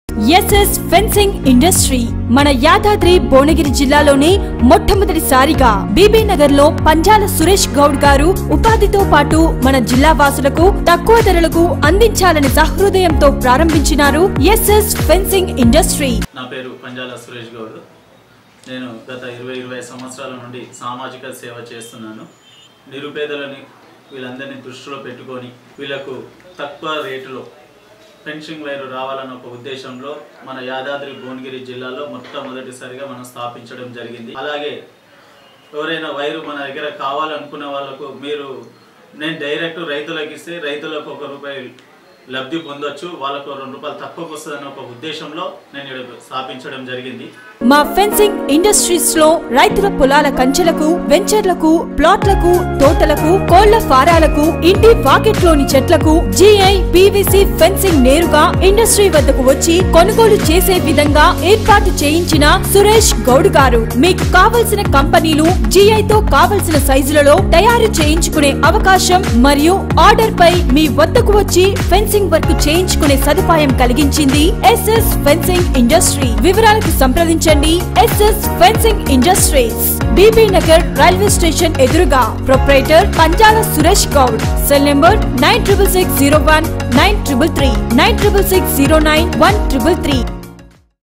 SS fencing industry మన యాదాద్రి భువనగిరి జిల్లాలోనే మొట్టమొదటిసారిగా బీబీ నగర్ లో పంజాల సురేష్ గౌడ్ గారు ఉపాధితో పాటు మన జిల్లా వాసులకు తక్కువ ధరలకు అందించాలని సహృదయంతో ప్రారంభించినారు ఎస్ఎస్ ఫెన్సింగ్ ఇండస్ట్రీ నా పేరు పంజాల సురేష్ గౌడ్ నేను గత ఇరవై ఇరవై సంవత్సరాల నుండి సామాజిక సేవ చేస్తున్నాను నిరుపేదలని వీళ్ళందరినీ దృష్టిలో పెట్టుకొని వీళ్ళకు తక్కువ రేటులో పెన్షన్ వైరు రావాలన్న ఒక ఉద్దేశంలో మన యాదాద్రి భువనగిరి జిల్లాలో మొట్టమొదటిసారిగా మనం స్థాపించడం జరిగింది అలాగే ఎవరైనా వైరు మన దగ్గర కావాలనుకున్న వాళ్ళకు మీరు నేను డైరెక్ట్ రైతులకు ఇస్తే రైతులకు ఒక రూపాయి లబ్ధి పొందొచ్చు వాళ్ళకు రెండు రూపాయలు తక్కువకు వస్తుందన్న ఒక ఉద్దేశంలో నేను ఇక్కడ స్థాపించడం జరిగింది మా ఫెన్సింగ్ ఇండస్ట్రీస్ లో రైతుల పొలాల కంచెలకు వెంచర్లకు ప్లాట్లకు తోటలకు కోళ్ల ఫారాలకు ఇంటి వాకెట్లోని చెట్లకు జిఐ పీవీసీ ఫెన్సింగ్ నేరుగా ఇండస్ట్రీ వద్దకు వచ్చి కొనుగోలు చేసే విధంగా ఏర్పాటు చేయించిన సురేష్ గౌడ్ గారు మీకు కావలసిన కంపెనీలు జిఐ తో కావలసిన సైజులలో తయారు చేయించుకునే అవకాశం మరియు ఆర్డర్ పై మీ వద్దకు వచ్చి ఫెన్సింగ్ వర్క్ చేయించుకునే సదుపాయం కలిగించింది ఎస్ఎస్ ఫెన్సింగ్ ఇండస్ట్రీ వివరాలకు సంప్రదించండి SS fencing industries Bibinagar railway station ఎదురుగా proprietor Panjala Suresh Goud cell number nine triple six zero one nine triple three nine triple six zero nine one triple three